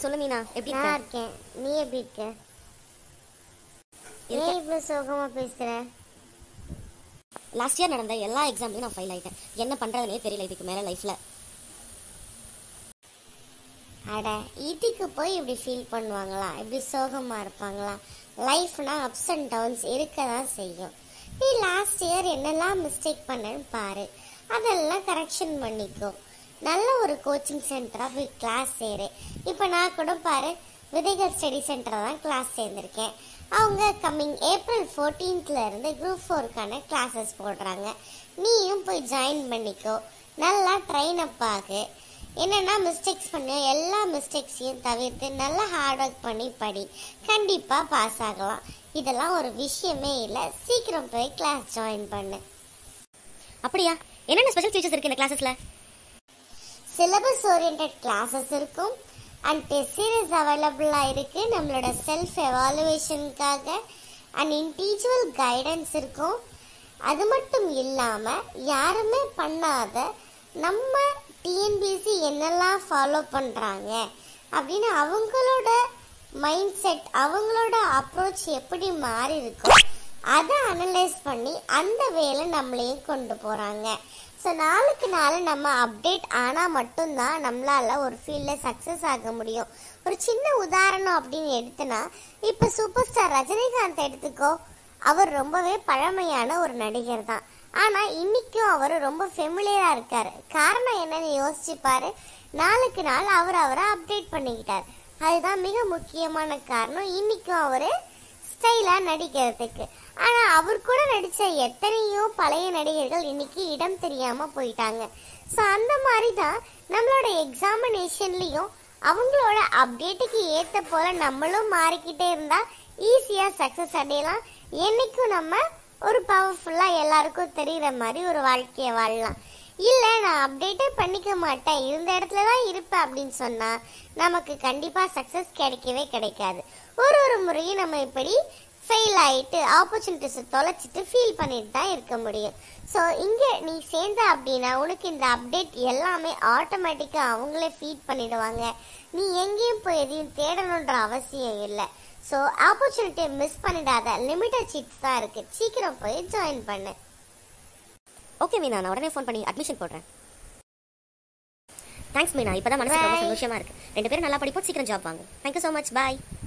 சொல்லு மீனா எப்படி நல்லா இருக்க இருக்கேன் நீ எப்படி இருக்க ஏன் இருக்கேன். இவ்வளோ சோகமா பேசுற லாஸ்ட் இயர் நடந்த எல்லா எக்ஸாம்லையும் நான் ஃபெயில் ஆயிட்டேன் என்ன பண்றதுனே தெரியல இதுக்கு மேல லைஃப்ல அட இதுக்கு போய் இப்படி ஃபீல் பண்ணுவாங்களா இப்படி சோகமா இருப்பாங்களா லைஃப்னா அப்ஸ் அண்ட் டவுன்ஸ் இருக்க தான் செய்யும் நீ லாஸ்ட் இயர் என்னெல்லாம் மிஸ்டேக் பண்ணேன்னு பாரு அதெல்லாம் கரெக்ஷன் பண்ணிக்கோ நல்ல ஒரு கோச்சிங் சென்டரா போய் கிளாஸ் சேரு இப்போ நான் கூட பாரு விதைகள் ஸ்டடி சென்டர் தான் கிளாஸ் சேர்ந்திருக்கேன் அவங்க கம்மிங் ஏப்ரல் 14th ல இருந்து குரூப் ஃபோருக்கான கிளாஸஸ் போடுறாங்க நீயும் போய் ஜாயின் பண்ணிக்கோ நல்லா ட்ரெயின் அப் ஆகு என்னென்னா மிஸ்டேக்ஸ் பண்ண எல்லா மிஸ்டேக்ஸையும் தவிர்த்து நல்லா ஹார்ட் ஒர்க் பண்ணி படி கண்டிப்பாக பாஸ் ஆகலாம் இதெல்லாம் ஒரு விஷயமே இல்லை சீக்கிரம் போய் கிளாஸ் ஜாயின் பண்ணு அப்படியா என்னென்ன ஸ்பெஷல் ஃபீச்சர்ஸ் இருக்கு இந்த கிளாஸஸ்ல சிலபஸ் ஓரியன்ட் கிளாஸஸ் இருக்கும் அண்ட் டெஸ்ட் சீரிஸ் அவைலபிளாக இருக்கு நம்மளோட செல்ஃப் எவாலுவேஷனுக்காக அண்ட் இன்டிவிஜுவல் கைடன்ஸ் இருக்கும் அது மட்டும் இல்லாமல் யாருமே பண்ணாத நம்ம டிஎன்பிசி என்னெல்லாம் ஃபாலோ பண்ணுறாங்க அப்படின்னு அவங்களோட மைண்ட் செட் அவங்களோட அப்ரோச் எப்படி மாறி இருக்கோ அதை அனலைஸ் பண்ணி அந்த வேலை நம்மளையும் கொண்டு போகிறாங்க ஸோ நாளுக்கு நாள் நம்ம அப்டேட் ஆனால் மட்டும்தான் நம்மளால ஒரு ஃபீல்டில் சக்ஸஸ் ஆக முடியும் ஒரு சின்ன உதாரணம் அப்படின்னு எடுத்தனா இப்போ சூப்பர் ஸ்டார் ரஜினிகாந்த் எடுத்துக்கோ அவர் ரொம்பவே பழமையான ஒரு நடிகர் தான் ஆனால் இன்னைக்கும் அவர் ரொம்ப ஃபெமிலியராக இருக்காரு காரணம் என்னன்னு யோசிச்சு பாரு நாளுக்கு நாள் அவர் அவரை அப்டேட் பண்ணிக்கிட்டார் அதுதான் மிக முக்கியமான காரணம் இன்னைக்கும் அவர் ஸ்டைலாக நடிக்கிறதுக்கு ஆனால் அவர் கூட நடித்த எத்தனையோ பழைய நடிகர்கள் இன்னைக்கு இடம் தெரியாமல் போயிட்டாங்க ஸோ அந்த மாதிரி தான் நம்மளோட எக்ஸாமினேஷன்லேயும் அவங்களோட அப்டேட்டுக்கு ஏற்ற போல நம்மளும் மாறிக்கிட்டே இருந்தால் ஈஸியாக சக்ஸஸ் அடையலாம் என்னைக்கும் நம்ம ஒரு பவர்ஃபுல்லாக எல்லாருக்கும் தெரிகிற மாதிரி ஒரு வாழ்க்கையை வாழலாம் இல்லை நான் அப்டேட்டே பண்ணிக்க மாட்டேன் இருந்த இடத்துல தான் இருப்பேன் அப்படின்னு சொன்னால் நமக்கு கண்டிப்பாக சக்ஸஸ் கிடைக்கவே கிடைக்காது ஒரு ஒரு முறையும் நம்ம இப்படி ஃபெயில் ஆயிட்டு ஆப்பர்ச்சுனிட்டிஸை தொலைச்சிட்டு ஃபீல் பண்ணிட்டு தான் இருக்க முடியும் ஸோ இங்கே நீ சேர்ந்த அப்படின்னா உனக்கு இந்த அப்டேட் எல்லாமே ஆட்டோமேட்டிக்காக அவங்களே ஃபீட் பண்ணிடுவாங்க நீ எங்கேயும் போய் எதையும் தேடணுன்ற அவசியம் இல்லை ஸோ ஆப்பர்ச்சுனிட்டியை மிஸ் பண்ணிடாத லிமிட்டட் சீட்ஸ் தான் இருக்கு சீக்கிரம் போய் ஜாயின் பண்ணு ஓகே மீனா நான் உடனே ஃபோன் பண்ணி அட்மிஷன் போடுறேன் தேங்க்ஸ் மீனா இப்பதான் மனசுக்கு ரொம்ப Bye. சந்தோஷமா இருக்கு ரெண்டு பேரும் நல்லா படிப்போம் சீக்கிரம் ஜாப் வாங்க தேங்க்யூ ஸோ மச் பாய்